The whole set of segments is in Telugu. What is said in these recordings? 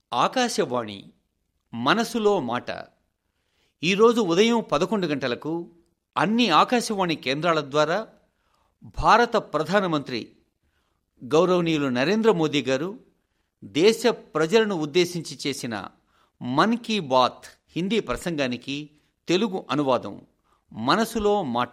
ఆకాశవాణి మనసులో మాట ఈరోజు ఉదయం పదకొండు గంటలకు అన్ని ఆకాశవాణి కేంద్రాల ద్వారా భారత ప్రధానమంత్రి గౌరవనీయులు నరేంద్ర మోదీ గారు దేశ ప్రజలను ఉద్దేశించి చేసిన మన్ కీ బాత్ హిందీ ప్రసంగానికి తెలుగు అనువాదం మనసులో మాట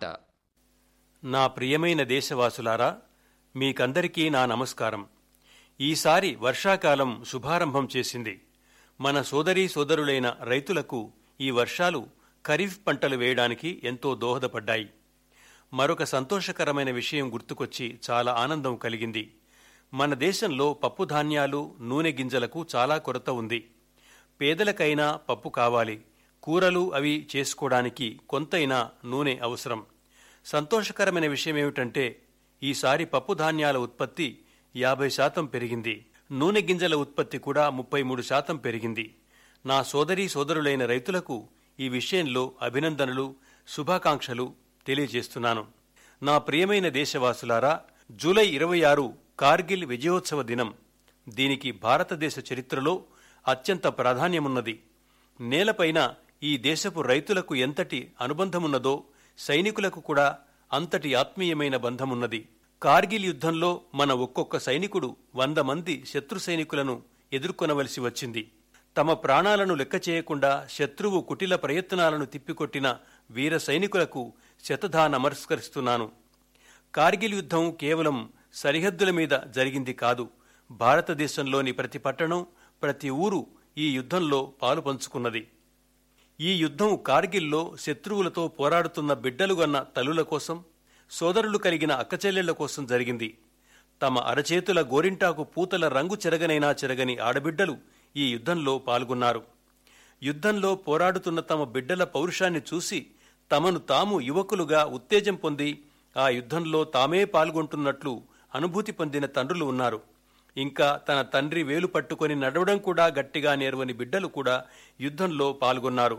నా ప్రియమైన దేశవాసులారా మీకందరికీ నా నమస్కారం ఈసారి వర్షాకాలం శుభారంభం చేసింది మన సోదరీ సోదరులైన రైతులకు ఈ వర్షాలు ఖరీఫ్ పంటలు వేయడానికి ఎంతో దోహదపడ్డాయి మరొక సంతోషకరమైన విషయం గుర్తుకొచ్చి చాలా ఆనందం కలిగింది మన దేశంలో పప్పు ధాన్యాలు నూనె గింజలకు చాలా కొరత ఉంది పేదలకైనా పప్పు కావాలి కూరలు అవి చేసుకోవడానికి కొంతైనా నూనె అవసరం సంతోషకరమైన విషయం ఏమిటంటే ఈసారి పప్పు ధాన్యాల ఉత్పత్తి యాభై శాతం పెరిగింది నూనె గింజల ఉత్పత్తి కూడా ముప్పై మూడు శాతం పెరిగింది నా సోదరీ సోదరులైన రైతులకు ఈ విషయంలో అభినందనలు శుభాకాంక్షలు తెలియజేస్తున్నాను నా ప్రియమైన దేశవాసులారా జూలై ఇరవై ఆరు కార్గిల్ విజయోత్సవ దినం దీనికి భారతదేశ చరిత్రలో అత్యంత ప్రాధాన్యమున్నది నేలపైన ఈ దేశపు రైతులకు ఎంతటి అనుబంధమున్నదో సైనికులకు కూడా అంతటి ఆత్మీయమైన బంధమున్నది కార్గిల్ యుద్ధంలో మన ఒక్కొక్క సైనికుడు వంద మంది శత్రు సైనికులను ఎదుర్కొనవలసి వచ్చింది తమ ప్రాణాలను లెక్క చేయకుండా శత్రువు కుటిల ప్రయత్నాలను తిప్పికొట్టిన వీర సైనికులకు శతధా నమస్కరిస్తున్నాను కార్గిల్ యుద్ధం కేవలం సరిహద్దుల మీద జరిగింది కాదు భారతదేశంలోని ప్రతి పట్టణం ప్రతి ఊరు ఈ యుద్ధంలో పాలు పంచుకున్నది ఈ యుద్ధం కార్గిల్లో శత్రువులతో పోరాడుతున్న బిడ్డలుగన్న తల్లుల కోసం సోదరులు కలిగిన అక్కచెల్లెళ్ల కోసం జరిగింది తమ అరచేతుల గోరింటాకు పూతల రంగు చెరగనైనా చెరగని ఆడబిడ్డలు ఈ యుద్ధంలో పాల్గొన్నారు యుద్ధంలో పోరాడుతున్న తమ బిడ్డల పౌరుషాన్ని చూసి తమను తాము యువకులుగా ఉత్తేజం పొంది ఆ యుద్ధంలో తామే పాల్గొంటున్నట్లు అనుభూతి పొందిన తండ్రులు ఉన్నారు ఇంకా తన తండ్రి వేలు పట్టుకొని నడవడం కూడా గట్టిగా నేర్వని బిడ్డలు కూడా యుద్ధంలో పాల్గొన్నారు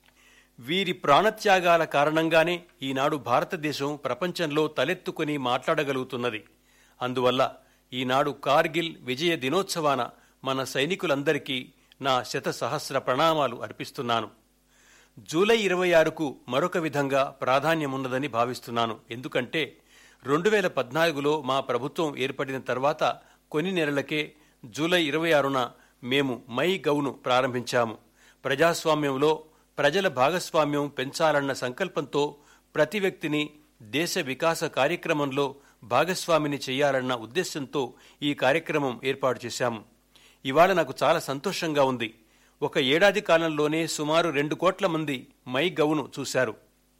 వీరి ప్రాణత్యాగాల కారణంగానే ఈనాడు భారతదేశం ప్రపంచంలో తలెత్తుకుని మాట్లాడగలుగుతున్నది అందువల్ల ఈనాడు కార్గిల్ విజయ దినోత్సవాన మన సైనికులందరికీ నా శత సహస్ర ప్రణామాలు అర్పిస్తున్నాను జూలై ఇరవై ఆరుకు మరొక విధంగా ప్రాధాన్యమున్నదని భావిస్తున్నాను ఎందుకంటే రెండు వేల పద్నాలుగులో మా ప్రభుత్వం ఏర్పడిన తర్వాత కొన్ని నెలలకే జూలై ఇరవై ఆరున మేము మై గౌను ప్రారంభించాము ప్రజాస్వామ్యంలో ప్రజల భాగస్వామ్యం పెంచాలన్న సంకల్పంతో ప్రతి వ్యక్తిని దేశ వికాస కార్యక్రమంలో భాగస్వామిని చేయాలన్న ఉద్దేశంతో ఈ కార్యక్రమం ఏర్పాటు చేశాము ఇవాళ నాకు చాలా సంతోషంగా ఉంది ఒక ఏడాది కాలంలోనే సుమారు రెండు కోట్ల మంది మై గౌను చూశారు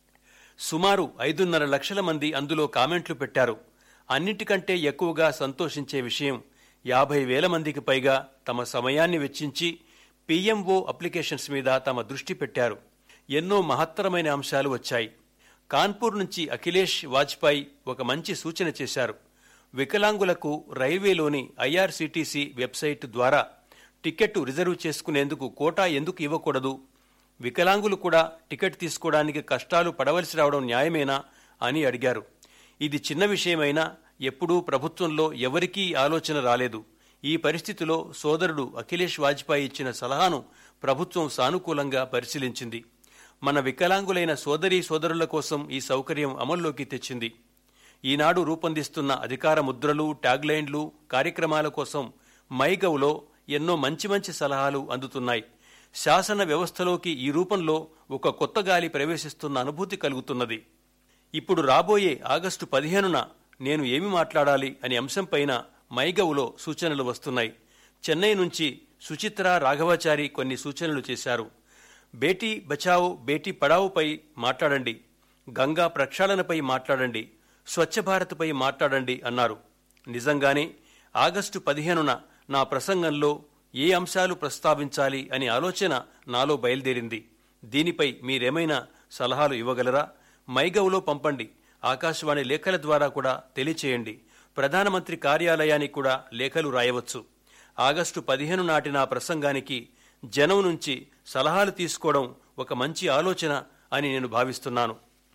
సుమారు ఐదున్నర లక్షల మంది అందులో కామెంట్లు పెట్టారు అన్నిటికంటే ఎక్కువగా సంతోషించే విషయం యాభై వేల మందికి పైగా తమ సమయాన్ని వెచ్చించి పీఎంఓ అప్లికేషన్స్ మీద తమ దృష్టి పెట్టారు ఎన్నో మహత్తరమైన అంశాలు వచ్చాయి కాన్పూర్ నుంచి అఖిలేష్ వాజ్పేయి ఒక మంచి సూచన చేశారు వికలాంగులకు రైల్వేలోని ఐఆర్సీటీసీ వెబ్సైట్ ద్వారా టికెట్ రిజర్వ్ చేసుకునేందుకు కోటా ఎందుకు ఇవ్వకూడదు వికలాంగులు కూడా టికెట్ తీసుకోవడానికి కష్టాలు పడవలసి రావడం న్యాయమేనా అని అడిగారు ఇది చిన్న విషయమైనా ఎప్పుడూ ప్రభుత్వంలో ఎవరికీ ఆలోచన రాలేదు ఈ పరిస్థితిలో సోదరుడు అఖిలేష్ వాజ్పేయి ఇచ్చిన సలహాను ప్రభుత్వం సానుకూలంగా పరిశీలించింది మన వికలాంగులైన సోదరీ సోదరుల కోసం ఈ సౌకర్యం అమల్లోకి తెచ్చింది ఈనాడు రూపొందిస్తున్న అధికార ముద్రలు ట్యాగ్లైన్లు కార్యక్రమాల కోసం మైగవ్లో ఎన్నో మంచి మంచి సలహాలు అందుతున్నాయి శాసన వ్యవస్థలోకి ఈ రూపంలో ఒక కొత్త గాలి ప్రవేశిస్తున్న అనుభూతి కలుగుతున్నది ఇప్పుడు రాబోయే ఆగస్టు పదిహేనున నేను ఏమి మాట్లాడాలి అనే అంశంపైన మైగవ్లో సూచనలు వస్తున్నాయి చెన్నై నుంచి సుచిత్ర రాఘవాచారి కొన్ని సూచనలు చేశారు బేటీ బచావో బేటీ పడావుపై మాట్లాడండి గంగా ప్రక్షాళనపై మాట్లాడండి స్వచ్ఛ భారత్పై మాట్లాడండి అన్నారు నిజంగానే ఆగస్టు పదిహేనున నా ప్రసంగంలో ఏ అంశాలు ప్రస్తావించాలి అనే ఆలోచన నాలో బయలుదేరింది దీనిపై మీరేమైనా సలహాలు ఇవ్వగలరా మైగవ్లో పంపండి ఆకాశవాణి లేఖల ద్వారా కూడా తెలియచేయండి ప్రధానమంత్రి కార్యాలయానికి కూడా లేఖలు రాయవచ్చు ఆగస్టు పదిహేను నాటి నా ప్రసంగానికి జనం నుంచి సలహాలు తీసుకోవడం ఒక మంచి ఆలోచన అని నేను భావిస్తున్నాను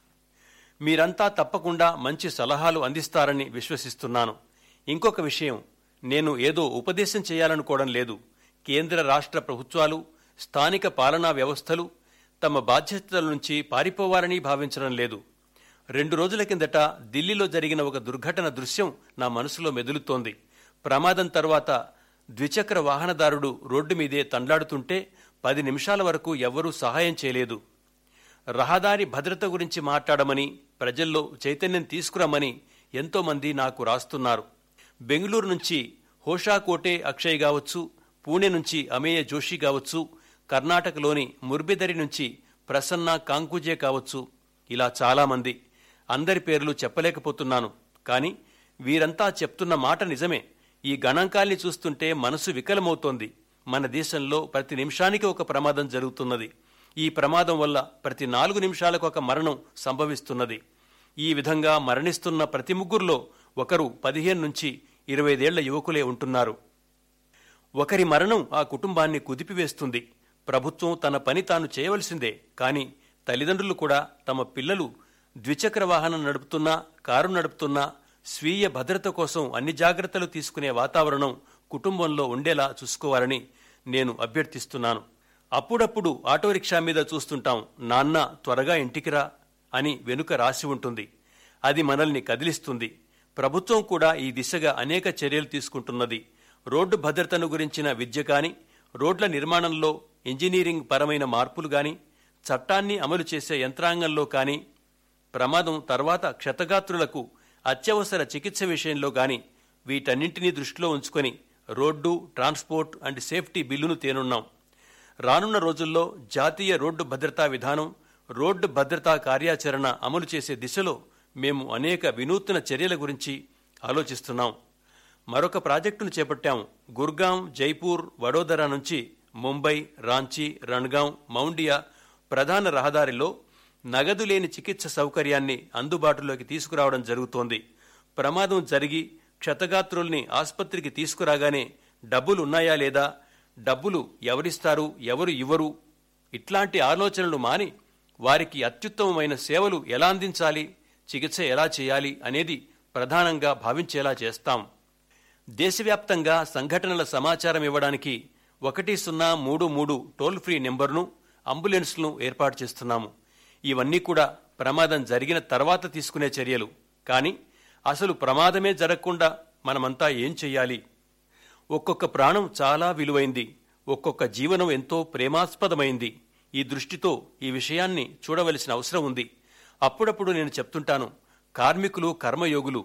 మీరంతా తప్పకుండా మంచి సలహాలు అందిస్తారని విశ్వసిస్తున్నాను ఇంకొక విషయం నేను ఏదో ఉపదేశం చేయాలనుకోవడం లేదు కేంద్ర రాష్ట్ర ప్రభుత్వాలు స్థానిక పాలనా వ్యవస్థలు తమ బాధ్యతల నుంచి పారిపోవాలని భావించడం లేదు రెండు రోజుల కిందట ఢిల్లీలో జరిగిన ఒక దుర్ఘటన దృశ్యం నా మనసులో మెదులుతోంది ప్రమాదం తర్వాత ద్విచక్ర వాహనదారుడు రోడ్డు మీదే తండ్లాడుతుంటే పది నిమిషాల వరకు ఎవ్వరూ సహాయం చేయలేదు రహదారి భద్రత గురించి మాట్లాడమని ప్రజల్లో చైతన్యం తీసుకురమ్మని ఎంతోమంది నాకు రాస్తున్నారు బెంగళూరు నుంచి హోషా కోటే అక్షయ్ కావచ్చు పూణె నుంచి అమేయ జోషి కావచ్చు కర్ణాటకలోని ముర్బిదరి నుంచి ప్రసన్న కాంకుజే కావచ్చు ఇలా చాలామంది అందరి పేర్లు చెప్పలేకపోతున్నాను కానీ వీరంతా చెప్తున్న మాట నిజమే ఈ గణాంకాల్ని చూస్తుంటే మనసు వికలమవుతోంది మన దేశంలో ప్రతి నిమిషానికి ఒక ప్రమాదం జరుగుతున్నది ఈ ప్రమాదం వల్ల ప్రతి నాలుగు నిమిషాలకు ఒక మరణం సంభవిస్తున్నది ఈ విధంగా మరణిస్తున్న ప్రతి ముగ్గురులో ఒకరు పదిహేను నుంచి ఇరవైదేళ్ల యువకులే ఉంటున్నారు ఒకరి మరణం ఆ కుటుంబాన్ని కుదిపివేస్తుంది ప్రభుత్వం తన పని తాను చేయవలసిందే కానీ తల్లిదండ్రులు కూడా తమ పిల్లలు ద్విచక్ర వాహనం నడుపుతున్నా కారు నడుపుతున్నా స్వీయ భద్రత కోసం అన్ని జాగ్రత్తలు తీసుకునే వాతావరణం కుటుంబంలో ఉండేలా చూసుకోవాలని నేను అభ్యర్థిస్తున్నాను అప్పుడప్పుడు ఆటో రిక్షా మీద చూస్తుంటాం నాన్న త్వరగా ఇంటికి రా అని వెనుక రాసి ఉంటుంది అది మనల్ని కదిలిస్తుంది ప్రభుత్వం కూడా ఈ దిశగా అనేక చర్యలు తీసుకుంటున్నది రోడ్డు భద్రతను గురించిన విద్య కాని రోడ్ల నిర్మాణంలో ఇంజనీరింగ్ పరమైన మార్పులు గాని చట్టాన్ని అమలు చేసే యంత్రాంగంలో కానీ ప్రమాదం తర్వాత క్షతగాత్రులకు అత్యవసర చికిత్స విషయంలో గాని వీటన్నింటినీ దృష్టిలో ఉంచుకొని రోడ్డు ట్రాన్స్పోర్ట్ అండ్ సేఫ్టీ బిల్లును తేనున్నాం రానున్న రోజుల్లో జాతీయ రోడ్డు భద్రతా విధానం రోడ్డు భద్రతా కార్యాచరణ అమలు చేసే దిశలో మేము అనేక వినూత్న చర్యల గురించి ఆలోచిస్తున్నాం మరొక ప్రాజెక్టును చేపట్టాం గుర్గాం జైపూర్ వడోదర నుంచి ముంబై రాంచీ రణ్గాం మౌండియా ప్రధాన రహదారిలో నగదు లేని చికిత్స సౌకర్యాన్ని అందుబాటులోకి తీసుకురావడం జరుగుతోంది ప్రమాదం జరిగి క్షతగాత్రుల్ని ఆసుపత్రికి తీసుకురాగానే డబ్బులు ఉన్నాయా లేదా డబ్బులు ఎవరిస్తారు ఎవరు ఇవ్వరు ఇట్లాంటి ఆలోచనలు మాని వారికి అత్యుత్తమమైన సేవలు ఎలా అందించాలి చికిత్స ఎలా చేయాలి అనేది ప్రధానంగా భావించేలా చేస్తాం దేశవ్యాప్తంగా సంఘటనల సమాచారం ఇవ్వడానికి ఒకటి సున్నా మూడు మూడు టోల్ ఫ్రీ నెంబర్ను అంబులెన్స్ను ఏర్పాటు చేస్తున్నాము ఇవన్నీ కూడా ప్రమాదం జరిగిన తర్వాత తీసుకునే చర్యలు కానీ అసలు ప్రమాదమే జరగకుండా మనమంతా ఏం చెయ్యాలి ఒక్కొక్క ప్రాణం చాలా విలువైంది ఒక్కొక్క జీవనం ఎంతో ప్రేమాస్పదమైంది ఈ దృష్టితో ఈ విషయాన్ని చూడవలసిన అవసరం ఉంది అప్పుడప్పుడు నేను చెప్తుంటాను కార్మికులు కర్మయోగులు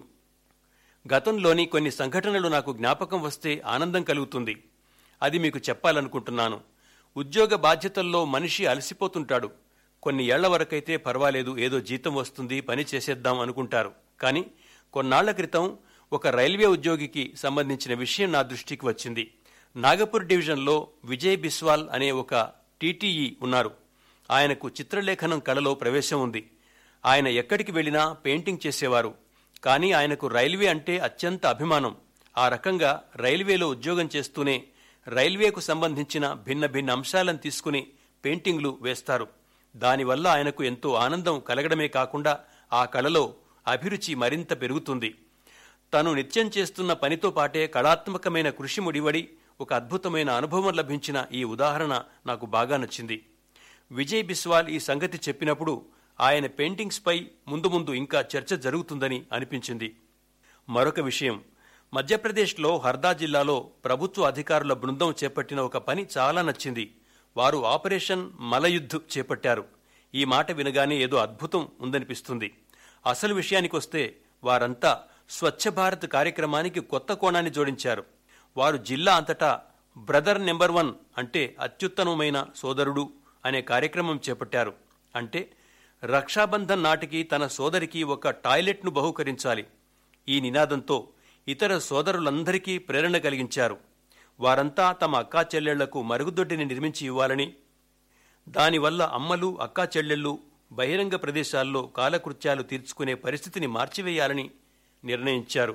గతంలోని కొన్ని సంఘటనలు నాకు జ్ఞాపకం వస్తే ఆనందం కలుగుతుంది అది మీకు చెప్పాలనుకుంటున్నాను ఉద్యోగ బాధ్యతల్లో మనిషి అలసిపోతుంటాడు కొన్ని ఏళ్ల వరకైతే పర్వాలేదు ఏదో జీతం వస్తుంది పని చేసేద్దాం అనుకుంటారు కానీ కొన్నాళ్ల క్రితం ఒక రైల్వే ఉద్యోగికి సంబంధించిన విషయం నా దృష్టికి వచ్చింది నాగపూర్ డివిజన్లో విజయ్ బిస్వాల్ అనే ఒక టీటీఈ ఉన్నారు ఆయనకు చిత్రలేఖనం కళలో ప్రవేశం ఉంది ఆయన ఎక్కడికి వెళ్లినా పెయింటింగ్ చేసేవారు కానీ ఆయనకు రైల్వే అంటే అత్యంత అభిమానం ఆ రకంగా రైల్వేలో ఉద్యోగం చేస్తూనే రైల్వేకు సంబంధించిన భిన్న భిన్న అంశాలను తీసుకుని పెయింటింగ్లు వేస్తారు దానివల్ల ఆయనకు ఎంతో ఆనందం కలగడమే కాకుండా ఆ కళలో అభిరుచి మరింత పెరుగుతుంది తను నిత్యం చేస్తున్న పనితో పాటే కళాత్మకమైన కృషి ముడివడి ఒక అద్భుతమైన అనుభవం లభించిన ఈ ఉదాహరణ నాకు బాగా నచ్చింది విజయ్ బిస్వాల్ ఈ సంగతి చెప్పినప్పుడు ఆయన పెయింటింగ్స్పై ముందు ముందు ఇంకా చర్చ జరుగుతుందని అనిపించింది మరొక విషయం మధ్యప్రదేశ్లో హర్దా జిల్లాలో ప్రభుత్వ అధికారుల బృందం చేపట్టిన ఒక పని చాలా నచ్చింది వారు ఆపరేషన్ మలయుద్ధ్ చేపట్టారు ఈ మాట వినగానే ఏదో అద్భుతం ఉందనిపిస్తుంది అసలు విషయానికొస్తే వారంతా స్వచ్ఛ భారత్ కార్యక్రమానికి కొత్త కోణాన్ని జోడించారు వారు జిల్లా అంతటా బ్రదర్ నెంబర్ వన్ అంటే అత్యుత్తమమైన సోదరుడు అనే కార్యక్రమం చేపట్టారు అంటే రక్షాబంధన్ నాటికి తన సోదరికి ఒక టాయిలెట్ను బహుకరించాలి ఈ నినాదంతో ఇతర సోదరులందరికీ ప్రేరణ కలిగించారు వారంతా తమ అక్కా చెల్లెళ్లకు మరుగుదొడ్డిని నిర్మించి ఇవ్వాలని దానివల్ల అమ్మలు అక్కా చెల్లెళ్ళు బహిరంగ ప్రదేశాల్లో కాలకృత్యాలు తీర్చుకునే పరిస్థితిని మార్చివేయాలని నిర్ణయించారు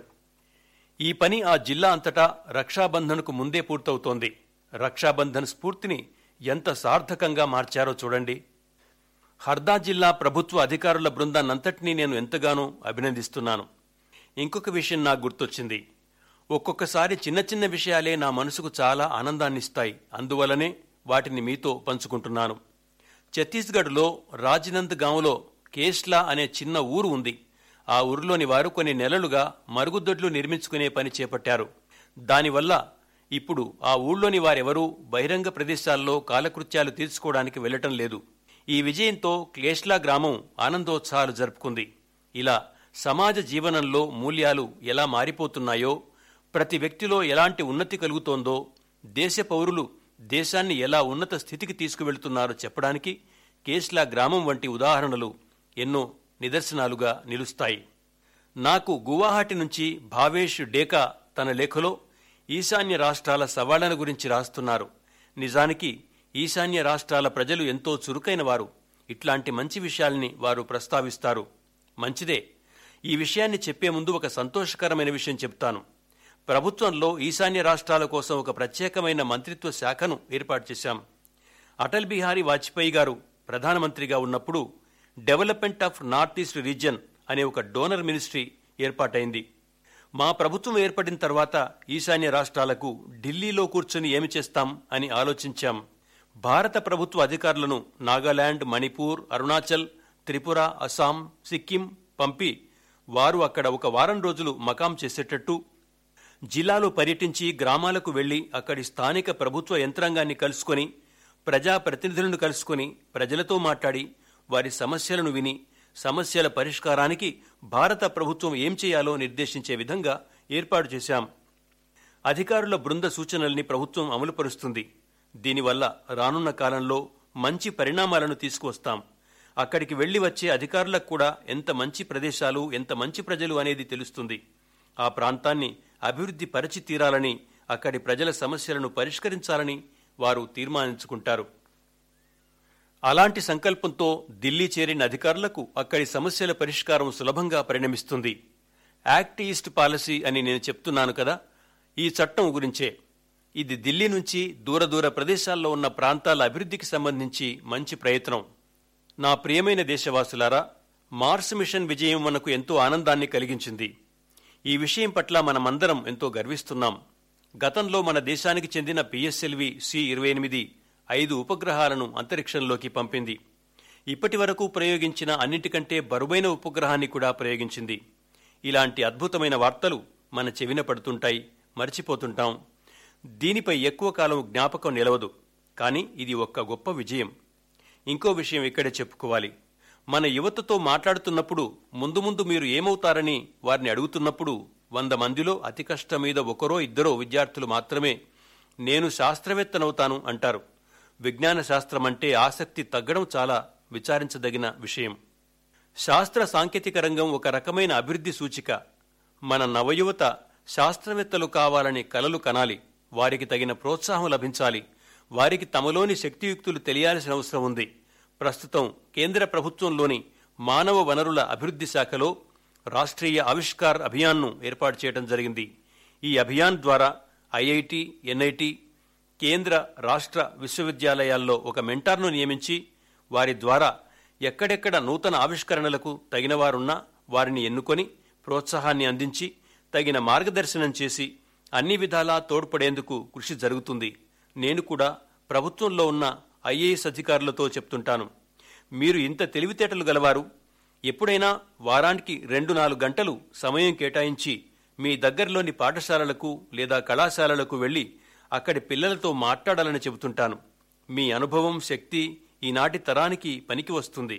ఈ పని ఆ జిల్లా అంతటా రక్షాబంధన్కు ముందే పూర్తవుతోంది రక్షాబంధన్ స్ఫూర్తిని ఎంత సార్థకంగా మార్చారో చూడండి హర్దా జిల్లా ప్రభుత్వ అధికారుల బృందాన్నంతటినీ నేను ఎంతగానో అభినందిస్తున్నాను ఇంకొక విషయం నాకు గుర్తొచ్చింది ఒక్కొక్కసారి చిన్న చిన్న విషయాలే నా మనసుకు చాలా ఆనందాన్నిస్తాయి అందువలనే వాటిని మీతో పంచుకుంటున్నాను ఛత్తీస్గఢ్లో రాజ్నంద్ గాంలో కేస్లా అనే చిన్న ఊరు ఉంది ఆ ఊరిలోని వారు కొన్ని నెలలుగా మరుగుదొడ్లు నిర్మించుకునే పని చేపట్టారు దానివల్ల ఇప్పుడు ఆ ఊళ్ళోని వారెవరూ బహిరంగ ప్రదేశాల్లో కాలకృత్యాలు తీర్చుకోవడానికి వెళ్లటం లేదు ఈ విజయంతో క్లేష్లా గ్రామం ఆనందోత్సాహాలు జరుపుకుంది ఇలా సమాజ జీవనంలో మూల్యాలు ఎలా మారిపోతున్నాయో ప్రతి వ్యక్తిలో ఎలాంటి ఉన్నతి కలుగుతోందో దేశ పౌరులు దేశాన్ని ఎలా ఉన్నత స్థితికి తీసుకువెళ్తున్నారో చెప్పడానికి కేస్లా గ్రామం వంటి ఉదాహరణలు ఎన్నో నిదర్శనాలుగా నిలుస్తాయి నాకు గువాహటి నుంచి భావేష్ డేకా తన లేఖలో ఈశాన్య రాష్ట్రాల సవాళ్లను గురించి రాస్తున్నారు నిజానికి ఈశాన్య రాష్ట్రాల ప్రజలు ఎంతో చురుకైన వారు ఇట్లాంటి మంచి విషయాల్ని వారు ప్రస్తావిస్తారు మంచిదే ఈ విషయాన్ని చెప్పే ముందు ఒక సంతోషకరమైన విషయం చెప్తాను ప్రభుత్వంలో ఈశాన్య రాష్ట్రాల కోసం ఒక ప్రత్యేకమైన మంత్రిత్వ శాఖను ఏర్పాటు చేశాం అటల్ బిహారీ వాజ్పేయి గారు ప్రధానమంత్రిగా ఉన్నప్పుడు development of north east region అనే ఒక డోనర్ మినిస్ట్రీ ఏర్పాటైంది మా ప్రభుత్వం ఏర్పడిన తర్వాత ఈశాన్య రాష్ట్రాలకు ఢిల్లీలో కూర్చొని ఏమి చేస్తాం అని ఆలోచించాం భారత ప్రభుత్వ అధికారులను నాగాలాండ్ మణిపూర్ అరుణాచల్ త్రిపుర అస్సాం సిక్కిం పంపి వారు అక్కడ ఒక వారం రోజులు మకాం చేసేటట్టు జిల్లాలో పర్యటించి గ్రామాలకు వెళ్లి అక్కడి స్థానిక ప్రభుత్వ యంత్రాంగాన్ని కలుసుకొని ప్రజాప్రతినిధులను కలుసుకొని ప్రజలతో మాట్లాడి వారి సమస్యలను విని సమస్యల పరిష్కారానికి భారత ప్రభుత్వం ఏం చేయాలో నిర్దేశించే విధంగా ఏర్పాటు చేశాం అధికారుల బృంద సూచనల్ని ప్రభుత్వం అమలుపరుస్తుంది దీనివల్ల రానున్న కాలంలో మంచి పరిణామాలను తీసుకువస్తాం అక్కడికి వెళ్లి వచ్చే అధికారులకు కూడా ఎంత మంచి ప్రదేశాలు ఎంత మంచి ప్రజలు అనేది తెలుస్తుంది ఆ ప్రాంతాన్ని అభివృద్ధి పరిచి తీరాలని అక్కడి ప్రజల సమస్యలను పరిష్కరించాలని వారు తీర్మానించుకుంటారు అలాంటి సంకల్పంతో ఢిల్లీ చేరిన అధికారులకు అక్కడి సమస్యల పరిష్కారం సులభంగా పరిణమిస్తుంది యాక్ట్ ఈస్ట్ పాలసీ అని నేను చెప్తున్నాను కదా ఈ చట్టం గురించే ఇది ఢిల్లీ నుంచి దూర దూర ప్రదేశాల్లో ఉన్న ప్రాంతాల అభివృద్ధికి సంబంధించి మంచి ప్రయత్నం నా ప్రియమైన దేశవాసులారా మార్స్ మిషన్ విజయం మనకు ఎంతో ఆనందాన్ని కలిగించింది ఈ విషయం పట్ల మనమందరం ఎంతో గర్విస్తున్నాం గతంలో మన దేశానికి చెందిన పిఎస్ఎల్వి సి ఇరవై ఎనిమిది ఐదు ఉపగ్రహాలను అంతరిక్షంలోకి పంపింది ఇప్పటి వరకు ప్రయోగించిన అన్నిటికంటే బరువైన ఉపగ్రహాన్ని కూడా ప్రయోగించింది ఇలాంటి అద్భుతమైన వార్తలు మన చెవిన పడుతుంటాయి మర్చిపోతుంటాం దీనిపై ఎక్కువ కాలం జ్ఞాపకం నిలవదు కానీ ఇది ఒక్క గొప్ప విజయం ఇంకో విషయం ఇక్కడే చెప్పుకోవాలి మన యువతతో మాట్లాడుతున్నప్పుడు ముందు ముందు మీరు ఏమవుతారని వారిని అడుగుతున్నప్పుడు వంద మందిలో అతి కష్టం మీద ఒకరో ఇద్దరో విద్యార్థులు మాత్రమే నేను శాస్త్రవేత్తనవుతాను అంటారు విజ్ఞాన శాస్త్రం అంటే ఆసక్తి తగ్గడం చాలా విచారించదగిన విషయం శాస్త్ర సాంకేతిక రంగం ఒక రకమైన అభివృద్ధి సూచిక మన నవయువత శాస్త్రవేత్తలు కావాలని కలలు కనాలి వారికి తగిన ప్రోత్సాహం లభించాలి వారికి తమలోని శక్తియుక్తులు తెలియాల్సిన అవసరం ఉంది ప్రస్తుతం కేంద్ర ప్రభుత్వంలోని మానవ వనరుల అభివృద్ధి శాఖలో రాష్ట్రీయ ఆవిష్కార్ అభియాన్ను ఏర్పాటు చేయడం జరిగింది ఈ అభియాన్ ద్వారా ఐఐటి ఎన్ఐటి కేంద్ర రాష్ట్ర విశ్వవిద్యాలయాల్లో ఒక మెంటార్ను నియమించి వారి ద్వారా ఎక్కడెక్కడ నూతన ఆవిష్కరణలకు తగిన వారున్నా వారిని ఎన్నుకొని ప్రోత్సాహాన్ని అందించి తగిన మార్గదర్శనం చేసి అన్ని విధాలా తోడ్పడేందుకు కృషి జరుగుతుంది నేను కూడా ప్రభుత్వంలో ఉన్న ఐఏఎస్ అధికారులతో చెప్తుంటాను మీరు ఇంత తెలివితేటలు గలవారు ఎప్పుడైనా వారానికి రెండు నాలుగు గంటలు సమయం కేటాయించి మీ దగ్గరలోని పాఠశాలలకు లేదా కళాశాలలకు వెళ్లి అక్కడి పిల్లలతో మాట్లాడాలని చెబుతుంటాను మీ అనుభవం శక్తి ఈనాటి తరానికి పనికి వస్తుంది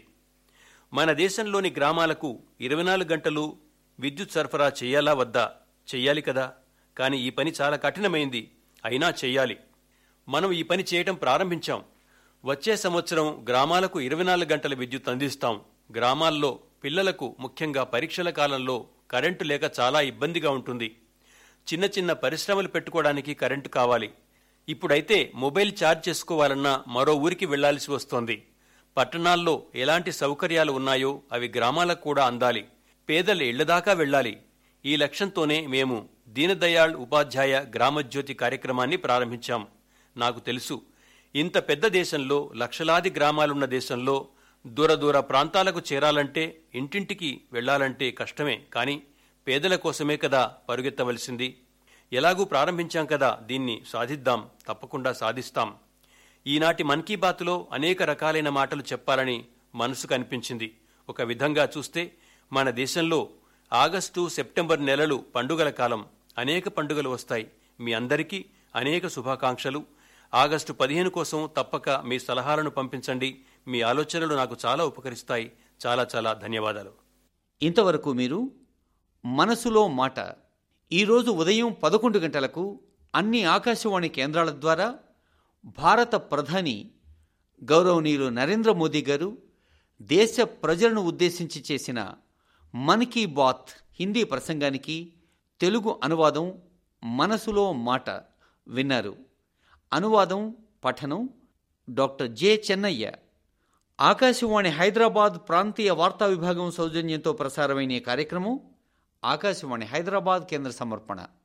మన దేశంలోని గ్రామాలకు ఇరవై నాలుగు గంటలు విద్యుత్ సరఫరా చేయాలా వద్దా చెయ్యాలి కదా కానీ ఈ పని చాలా కఠినమైంది అయినా చెయ్యాలి మనం ఈ పని చేయటం ప్రారంభించాం వచ్చే సంవత్సరం గ్రామాలకు ఇరవై నాలుగు గంటల విద్యుత్ అందిస్తాం గ్రామాల్లో పిల్లలకు ముఖ్యంగా పరీక్షల కాలంలో కరెంటు లేక చాలా ఇబ్బందిగా ఉంటుంది చిన్న చిన్న పరిశ్రమలు పెట్టుకోవడానికి కరెంటు కావాలి ఇప్పుడైతే మొబైల్ ఛార్జ్ చేసుకోవాలన్నా మరో ఊరికి వెళ్లాల్సి వస్తోంది పట్టణాల్లో ఎలాంటి సౌకర్యాలు ఉన్నాయో అవి గ్రామాలకు కూడా అందాలి పేదల ఇళ్లదాకా వెళ్లాలి ఈ లక్ష్యంతోనే మేము దీనదయాళ్ ఉపాధ్యాయ గ్రామజ్యోతి కార్యక్రమాన్ని ప్రారంభించాం నాకు తెలుసు ఇంత పెద్ద దేశంలో లక్షలాది గ్రామాలున్న దేశంలో దూర దూర ప్రాంతాలకు చేరాలంటే ఇంటింటికి వెళ్లాలంటే కష్టమే కానీ పేదల కోసమే కదా పరుగెత్తవలసింది ఎలాగూ ప్రారంభించాం కదా దీన్ని సాధిద్దాం తప్పకుండా సాధిస్తాం ఈనాటి మన్ కీ బాత్లో అనేక రకాలైన మాటలు చెప్పాలని మనసుకు అనిపించింది ఒక విధంగా చూస్తే మన దేశంలో ఆగస్టు సెప్టెంబర్ నెలలు పండుగల కాలం అనేక పండుగలు వస్తాయి మీ అందరికీ అనేక శుభాకాంక్షలు ఆగస్టు పదిహేను కోసం తప్పక మీ సలహాలను పంపించండి మీ ఆలోచనలు నాకు చాలా ఉపకరిస్తాయి చాలా చాలా ధన్యవాదాలు ఇంతవరకు మీరు మనసులో మాట ఈరోజు ఉదయం పదకొండు గంటలకు అన్ని ఆకాశవాణి కేంద్రాల ద్వారా భారత ప్రధాని గౌరవనీయులు నరేంద్ర మోదీ గారు దేశ ప్రజలను ఉద్దేశించి చేసిన మన్ కీ బాత్ హిందీ ప్రసంగానికి తెలుగు అనువాదం మనసులో మాట విన్నారు అనువాదం పఠనం డాక్టర్ జె చెన్నయ్య ఆకాశవాణి హైదరాబాద్ ప్రాంతీయ వార్తా విభాగం సౌజన్యంతో ప్రసారమైన ఈ కార్యక్రమం ఆకాశవాణి హైదరాబాద్ కేంద్ర సమర్పణ